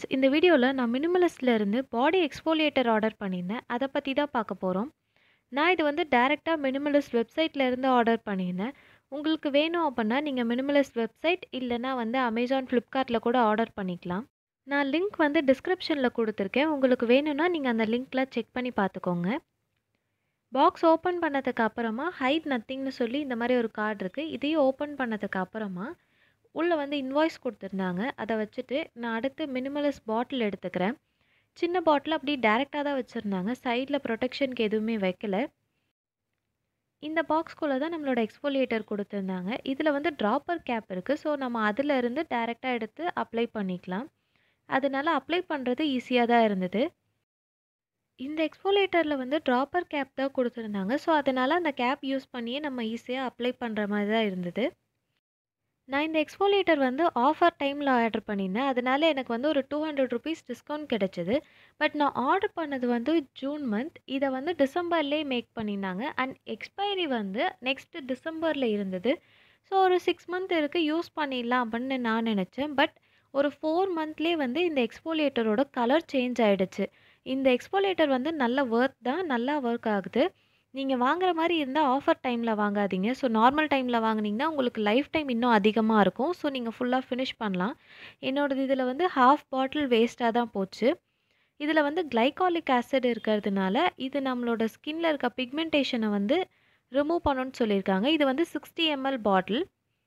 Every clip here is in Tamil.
இந்த வீடியோவில் நான் மினிமலிஸ்ட்ல இருந்து பாடி எக்ஸ்ஃபோலியேட்டர் ஆர்டர் பண்ணியிருந்தேன் அதை பற்றி தான் பார்க்க போகிறோம் நான் இது வந்து டைரெக்டாக மினிமலிஸ்ட் வெப்சைட்ல இருந்து ஆர்டர் பண்ணியிருந்தேன் உங்களுக்கு வேணும் அப்படின்னா நீங்கள் மினிமலிஸ்ட் வெப்சைட் இல்லைனா வந்து அமேசான் ஃப்ளிப்கார்ட்டில் கூட ஆர்டர் பண்ணிக்கலாம் நான் லிங்க் வந்து டிஸ்கிரிப்ஷனில் கொடுத்துருக்கேன் உங்களுக்கு வேணும்னா நீங்கள் அந்த லிங்க்கில் செக் பண்ணி பார்த்துக்கோங்க பாக்ஸ் ஓப்பன் பண்ணதுக்கு அப்புறமா ஹைட் நத்திங்னு சொல்லி இந்த மாதிரி ஒரு கார்டு இருக்குது இதையும் ஓப்பன் பண்ணதுக்கு அப்புறமா உள்ளே வந்து இன்வாய்ஸ் கொடுத்துருந்தாங்க அதை வச்சுட்டு நான் அடுத்து மினிமலிஸ்ட் பாட்டில் எடுத்துக்கிறேன் சின்ன பாட்டில் அப்படி டேரெக்டாக தான் வச்சுருந்தாங்க சைடில் ப்ரொடெக்ஷனுக்கு எதுவுமே வைக்கல இந்த பாக்ஸ்குள்ளே தான் நம்மளோட எக்ஸ்ஃபோலியேட்டர் கொடுத்துருந்தாங்க இதில் வந்து ட்ராப்பர் கேப் இருக்குது ஸோ நம்ம அதில் இருந்து டேரெக்டாக எடுத்து அப்ளை பண்ணிக்கலாம் அதனால அப்ளை பண்ணுறது ஈஸியாக தான் இருந்தது இந்த எக்ஸ்ஃபோலேட்டரில் வந்து ட்ராப்பர் கேப் தான் கொடுத்துருந்தாங்க ஸோ அதனால் அந்த கேப் யூஸ் பண்ணியே நம்ம ஈஸியாக அப்ளை பண்ணுற மாதிரி தான் இருந்தது நான் இந்த எக்ஸ்ஃபோலேட்டர் வந்து ஆஃபர் டைமில் ஆர்டர் பண்ணியிருந்தேன் அதனால எனக்கு வந்து ஒரு டூ ஹண்ட்ரட் ருபீஸ் டிஸ்கவுண்ட் கிடச்சிது பட் நான் ஆர்டர் பண்ணது வந்து ஜூன் மந்த் இதை வந்து டிசம்பர்லேயே மேக் பண்ணியிருந்தாங்க அண்ட் எக்ஸ்பைரி வந்து நெக்ஸ்ட்டு டிசம்பரில் இருந்தது ஸோ ஒரு சிக்ஸ் மந்த் இருக்குது யூஸ் பண்ணிடலாம் அப்படின்னு நான் நினச்சேன் பட் ஒரு ஃபோர் மந்த்லேயே வந்து இந்த எக்ஸ்போலேட்டரோட கலர் சேஞ்ச் ஆகிடுச்சு இந்த எக்ஸ்போலேட்டர் வந்து நல்ல ஒர்த் தான் நல்லா ஒர்க் ஆகுது நீங்கள் வாங்குற மாதிரி இருந்தால் ஆஃபர் டைமில் வாங்காதீங்க ஸோ நார்மல் டைமில் வாங்கினீங்கன்னா உங்களுக்கு லைஃப் டைம் இன்னும் அதிகமாக இருக்கும் ஸோ நீங்கள் ஃபுல்லாக ஃபினிஷ் பண்ணலாம் என்னோடது இதில் வந்து ஹாஃப் பாட்டில் வேஸ்ட்டாக தான் போச்சு இதில் வந்து கிளைகாலிக் ஆசிட் இருக்கிறதுனால இது நம்மளோட ஸ்கின்ல இருக்க பிக்மெண்டேஷனை வந்து ரிமூவ் பண்ணணும்னு சொல்லியிருக்காங்க இது வந்து சிக்ஸ்டி எம்எல் பாட்டில்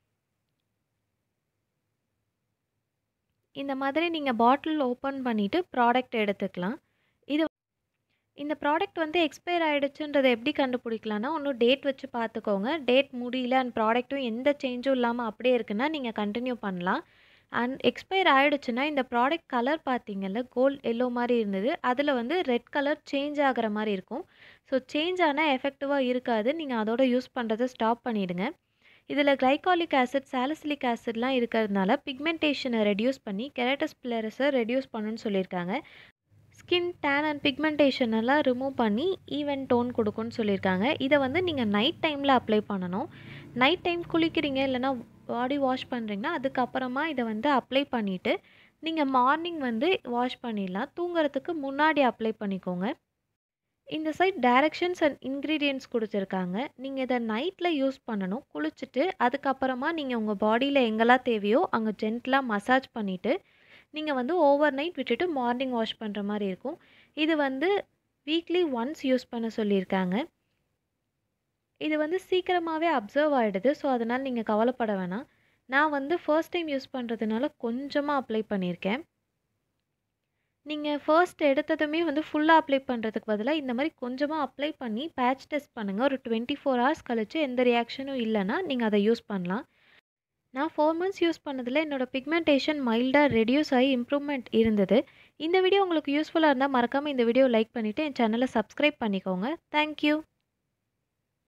இந்த மாதிரி நீங்கள் பாட்டில் ஓப்பன் பண்ணிவிட்டு ப்ராடக்ட் எடுத்துக்கலாம் இது இந்த ப்ராடக்ட் வந்து எக்ஸ்பயர் ஆகிடுச்சுன்றதை எப்படி கண்டுபிடிக்கலான்னா ஒன்றும் டேட் வச்சு பார்த்துக்கோங்க டேட் முடியல அண்ட் ப்ராடக்ட்டும் எந்த சேஞ்சும் இல்லாமல் அப்படியே இருக்குன்னா நீங்கள் கண்டினியூ பண்ணலாம் அண்ட் எக்ஸ்பயர் ஆகிடுச்சுன்னா இந்த ப்ராடக்ட் கலர் பார்த்தீங்கல்ல கோல்ட் எல்லோ மாதிரி இருந்தது அதில் வந்து ரெட் கலர் சேஞ்ச் ஆகிற மாதிரி இருக்கும் ஸோ சேஞ்ச் ஆனால் எஃபெக்டிவாக இருக்காது நீங்கள் அதோட யூஸ் பண்ணுறதை ஸ்டாப் பண்ணிவிடுங்க இதில் கிளைகாலிக் ஆசிட் சாலிசிலிக் ஆசிட்லாம் இருக்கிறதுனால பிக்மெண்டேஷனை ரெடியூஸ் பண்ணி கெரட்டஸ் பிளரஸை ரெடியூஸ் பண்ணுன்னு சொல்லியிருக்காங்க ஸ்கின் டேன் அண்ட் பிக்மெண்டேஷன் எல்லாம் ரிமூவ் பண்ணி ஈவன் டோன் கொடுக்கும்னு சொல்லியிருக்காங்க இதை வந்து நீங்கள் நைட் டைமில் அப்ளை பண்ணணும் நைட் டைம் குளிக்கிறீங்க இல்லைனா பாடி வாஷ் பண்ணுறீங்கன்னா அதுக்கப்புறமா இதை வந்து அப்ளை பண்ணிவிட்டு நீங்கள் மார்னிங் வந்து வாஷ் பண்ணிடலாம் தூங்குறதுக்கு முன்னாடி அப்ளை பண்ணிக்கோங்க இந்த சைட் டைரக்ஷன்ஸ் அண்ட் இன்க்ரீடியன்ட்ஸ் கொடுத்துருக்காங்க நீங்கள் இதை நைட்டில் யூஸ் பண்ணணும் குளிச்சுட்டு அதுக்கப்புறமா நீங்கள் உங்கள் பாடியில் எங்கெல்லாம் தேவையோ அங்கே ஜென்டலாக மசாஜ் பண்ணிவிட்டு நீங்கள் வந்து ஓவர் நைட் விட்டுட்டு மார்னிங் வாஷ் பண்ணுற மாதிரி இருக்கும் இது வந்து வீக்லி ஒன்ஸ் யூஸ் பண்ண சொல்லியிருக்காங்க இது வந்து சீக்கிரமாகவே அப்சர்வ் ஆகிடுது ஸோ அதனால் நீங்கள் கவலைப்பட வேணாம் நான் வந்து ஃபர்ஸ்ட் டைம் யூஸ் பண்ணுறதுனால கொஞ்சமாக அப்ளை பண்ணியிருக்கேன் நீங்கள் ஃபர்ஸ்ட் எடுத்ததுமே வந்து ஃபுல்லாக அப்ளை பண்ணுறதுக்கு பதிலாக இந்த மாதிரி கொஞ்சமாக அப்ளை பண்ணி பேட்ச் டெஸ்ட் பண்ணுங்கள் ஒரு டுவெண்ட்டி ஃபோர் ஹவர்ஸ் கழிச்சு எந்த ரியாக்ஷனும் இல்லைன்னா நீங்கள் அதை யூஸ் பண்ணலாம் நான் ஃபோர் மந்த்ஸ் யூஸ் பண்ணதில் என்னோடய பிக்மெண்டேஷன் மைல்டாக ரெடியூஸ் ஆகி இம்ப்ரூவ்மெண்ட் இருந்தது இந்த வீடியோ உங்களுக்கு யூஸ்ஃபுல்லாக இருந்தால் மறக்காமல் இந்த வீடியோ லைக் பண்ணிவிட்டு என் சேனலை சப்ஸ்கிரைப் பண்ணிக்கோங்க தேங்க்யூ